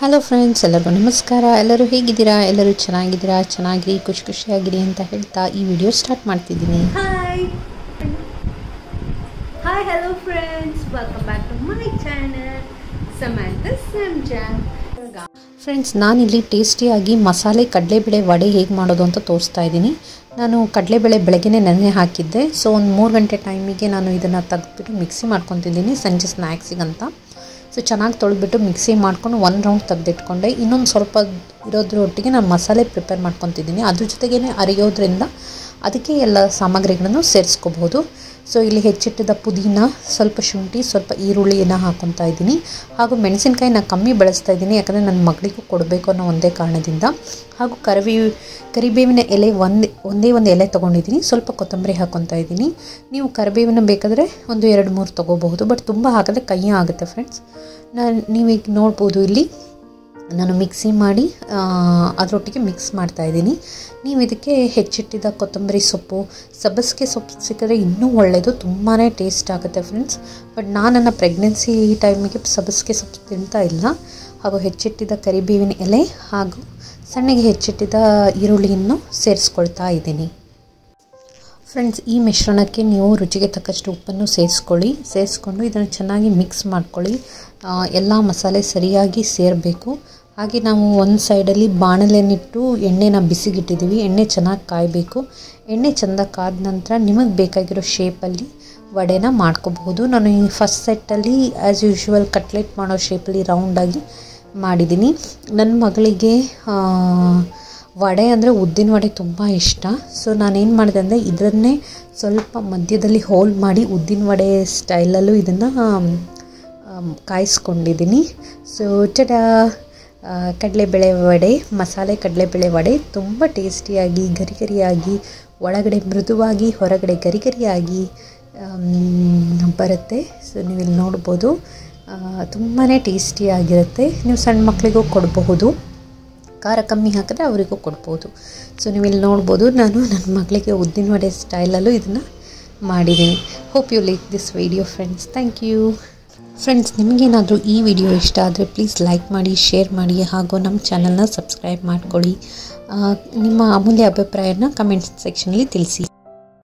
Hello friends ಎಲ್ಲರಿಗೂ ನಮಸ್ಕಾರ ಎಲ್ಲರೂ ಹೇಗಿದ್ದೀರಾ ಎಲ್ಲರೂ ಚೆನ್ನಾಗಿದ್ದೀರಾ ಚೆನ್ನಾಗಿರಿ ಖುಷಿ ಖುಷಿಯಾಗಿರಿ ಅಂತ ಹೇಳ್ತಾ ಈ ವಿಡಿಯೋ ಸ್ಟಾರ್ಟ್ ಮಾಡ್ತಿದ್ದೀನಿ Hi. Hi, hello friends. Welcome back to my channel, Samantha Samja. Friends ನಾನಿಲ್ಲಿ ಟೇಸ್ಟಿಯಾಗಿ ಮಸಾಲೆ ಕಡಲೆಬೇಳೆ ವಡೆ ಹೇಗೆ ಮಾಡೋದು ಅಂತ ತೋರಿಸ್ತಾ ಇದ್ದೀನಿ ನಾನು ಕಡಲೆಬೇಳೆ ಬೆಳಗ್ಗೆನೇ ನೆನೆ ಹಾಕಿದ್ದೆ ಸೊ ಒಂದು ಮೂರು ಗಂಟೆ ಟೈಮಿಗೆ ನಾನು ಇದನ್ನು ತೆಗೆದ್ಬಿಟ್ಟು ಮಿಕ್ಸಿ ಮಾಡ್ಕೊತಿದ್ದೀನಿ ಸಂಜೆ ಸ್ನ್ಯಾಕ್ಸಿಗಂತ ಸೊ ಚೆನ್ನಾಗಿ ತೊಳೆದ್ಬಿಟ್ಟು ಮಿಕ್ಸಿ ಮಾಡ್ಕೊಂಡು ಒಂದು ರೌಂಡ್ ತೆಗೆದಿಟ್ಕೊಂಡೆ ಇನ್ನೊಂದು ಸ್ವಲ್ಪ ಇರೋದ್ರೊಟ್ಟಿಗೆ ನಾನು ಮಸಾಲೆ ಪ್ರಿಪೇರ್ ಮಾಡ್ಕೊತಿದ್ದೀನಿ ಅದ್ರ ಜೊತೆಗೇ ಅರಿಯೋದ್ರಿಂದ ಅದಕ್ಕೆ ಎಲ್ಲ ಸಾಮಗ್ರಿಗಳನ್ನು ಸೇರಿಸ್ಕೋಬೋದು ಸೊ ಇಲ್ಲಿ ಹೆಚ್ಚಿಟ್ಟಿದ್ದ ಪುದೀನ ಸ್ವಲ್ಪ ಶುಂಠಿ ಸ್ವಲ್ಪ ಈರುಳ್ಳಿಯನ್ನು ಹಾಕೊತಾ ಇದ್ದೀನಿ ಹಾಗೂ ಮೆಣಸಿನ್ಕಾಯಿ ನಾನು ಕಮ್ಮಿ ಬಳಸ್ತಾ ಇದ್ದೀನಿ ಯಾಕಂದರೆ ನನ್ನ ಮಗಳಿಗೂ ಕೊಡಬೇಕು ಅನ್ನೋ ಒಂದೇ ಕಾರಣದಿಂದ ಹಾಗೂ ಕರಿಬೇ ಕರಿಬೇವಿನ ಎಲೆ ಒಂದು ಒಂದೇ ಒಂದು ಎಲೆ ತೊಗೊಂಡಿದ್ದೀನಿ ಸ್ವಲ್ಪ ಕೊತ್ತಂಬರಿ ಹಾಕೊತಾ ಇದ್ದೀನಿ ನೀವು ಕರಿಬೇವಿನ ಬೇಕಾದರೆ ಒಂದು ಎರಡು ಮೂರು ತೊಗೋಬಹುದು ಬಟ್ ತುಂಬ ಹಾಕಿದ್ರೆ ಕೈ ಆಗುತ್ತೆ ಫ್ರೆಂಡ್ಸ್ ನಾನು ನೀವೀಗ ನೋಡ್ಬೋದು ಇಲ್ಲಿ ನಾನು ಮಿಕ್ಸಿ ಮಾಡಿ ಆ, ಅದರೊಟ್ಟಿಗೆ ಮಿಕ್ಸ್ ಮಾಡ್ತಾ ಇದ್ದೀನಿ ನೀವು ಇದಕ್ಕೆ ಹೆಚ್ಚಿಟ್ಟಿದ್ದ ಕೊತ್ತಂಬರಿ ಸೊಪ್ಪು ಸಬ್ಬಸಿಗೆ ಸೊಪ್ಪು ಸಿಕ್ಕಿದ್ರೆ ಇನ್ನೂ ಒಳ್ಳೆಯದು ತುಂಬಾ ಟೇಸ್ಟ್ ಆಗುತ್ತೆ ಫ್ರೆಂಡ್ಸ್ ಬಟ್ ನಾನು ನನ್ನ ಪ್ರೆಗ್ನೆನ್ಸಿ ಟೈಮಿಗೆ ಸಬ್ಬಸಿಗೆ ಸೊಪ್ಪು ತಿಂತಾ ಇಲ್ಲ ಹಾಗೂ ಹೆಚ್ಚಿಟ್ಟಿದ್ದ ಕರಿಬೇವಿನ ಎಲೆ ಹಾಗೂ ಸಣ್ಣಗೆ ಹೆಚ್ಚಿಟ್ಟಿದ್ದ ಈರುಳ್ಳಿಯನ್ನು ಸೇರಿಸ್ಕೊಳ್ತಾ ಇದ್ದೀನಿ ಫ್ರೆಂಡ್ಸ್ ಈ ಮಿಶ್ರಣಕ್ಕೆ ನೀವು ರುಚಿಗೆ ತಕ್ಕಷ್ಟು ಉಪ್ಪನ್ನು ಸೇರಿಸ್ಕೊಳ್ಳಿ ಸೇರಿಸ್ಕೊಂಡು ಇದನ್ನು ಚೆನ್ನಾಗಿ ಮಿಕ್ಸ್ ಮಾಡ್ಕೊಳ್ಳಿ ಆ, ಎಲ್ಲ ಮಸಾಲೆ ಸರಿಯಾಗಿ ಸೇರಬೇಕು ಹಾಗೆ ನಾವು ಒಂದು ಸೈಡಲ್ಲಿ ಬಾಣಲೆನಿಟ್ಟು ಎಣ್ಣೆನ ಬಿಸಿಗಿಟ್ಟಿದ್ದೀವಿ ಎಣ್ಣೆ ಚೆನ್ನಾಗಿ ಕಾಯಬೇಕು ಎಣ್ಣೆ ಚೆಂದ ಕಾದ ನಂತರ ನಿಮಗೆ ಬೇಕಾಗಿರೋ ಶೇಪಲ್ಲಿ ವಡೆನ ಮಾಡ್ಕೋಬಹುದು ನಾನು ಈ ಫಸ್ಟ್ ಸೆಟ್ಟಲ್ಲಿ ಆ್ಯಸ್ ಯೂಶ್ವಲ್ ಕಟ್ಲೆಟ್ ಮಾಡೋ ಶೇಪಲ್ಲಿ ರೌಂಡಾಗಿ ಮಾಡಿದ್ದೀನಿ ನನ್ನ ಮಗಳಿಗೆ ಆ, ವಡೆ ಅಂದರೆ ಉದ್ದಿನ ವಡೆ ತುಂಬ ಇಷ್ಟ ಸೊ ನಾನೇನು ಮಾಡಿದೆ ಅಂದರೆ ಇದನ್ನೇ ಸ್ವಲ್ಪ ಮಧ್ಯದಲ್ಲಿ ಹೋಲ್ ಮಾಡಿ ಉದ್ದಿನ ವಡೆ ಸ್ಟೈಲಲ್ಲೂ ಇದನ್ನು ಕಾಯಿಸ್ಕೊಂಡಿದ್ದೀನಿ ಸೊ ಚಟ ಕಡಲೆಬೇಳೆ ವಡೆ ಮಸಾಲೆ ಕಡಲೆಬೇಳೆ ವಡೆ ತುಂಬ ಟೇಸ್ಟಿಯಾಗಿ ಗರಿ ಗರಿಯಾಗಿ ಒಳಗಡೆ ಮೃದುವಾಗಿ ಹೊರಗಡೆ ಗರಿ ಗರಿಯಾಗಿ ಆಮ್, ಬರುತ್ತೆ ಸೊ ನೀವು ಇಲ್ಲಿ ನೋಡ್ಬೋದು ತುಂಬಾ ಟೇಸ್ಟಿಯಾಗಿರುತ್ತೆ ನೀವು ಸಣ್ಣ ಮಕ್ಕಳಿಗೂ ಕೊಡಬಹುದು ಖಾರ ಕಮ್ಮಿ ಹಾಕಿದ್ರೆ ಅವರಿಗೂ ಕೊಡ್ಬೋದು ಸೊ ನೀವು ಇಲ್ಲಿ ನೋಡ್ಬೋದು ನಾನು ನನ್ನ ಮಗಳಿಗೆ ಉದ್ದಿನ ವಡೆ ಸ್ಟೈಲಲ್ಲೂ ಇದನ್ನು ಮಾಡಿದ್ದೀನಿ hope you like this video friends thank you friends ನಿಮಗೇನಾದರೂ ಈ ವಿಡಿಯೋ ಇಷ್ಟ ಆದರೆ ಪ್ಲೀಸ್ ಲೈಕ್ ಮಾಡಿ ಶೇರ್ ಮಾಡಿ ಹಾಗೂ ನಮ್ಮ ಚಾನಲ್ನ ಸಬ್ಸ್ಕ್ರೈಬ್ ಮಾಡ್ಕೊಳ್ಳಿ ಆ, ನಿಮ್ಮ ಅಮೂಲ್ಯ ಅಭಿಪ್ರಾಯನ ಕಮೆಂಟ್ ಸೆಕ್ಷನಲ್ಲಿ ತಿಳಿಸಿ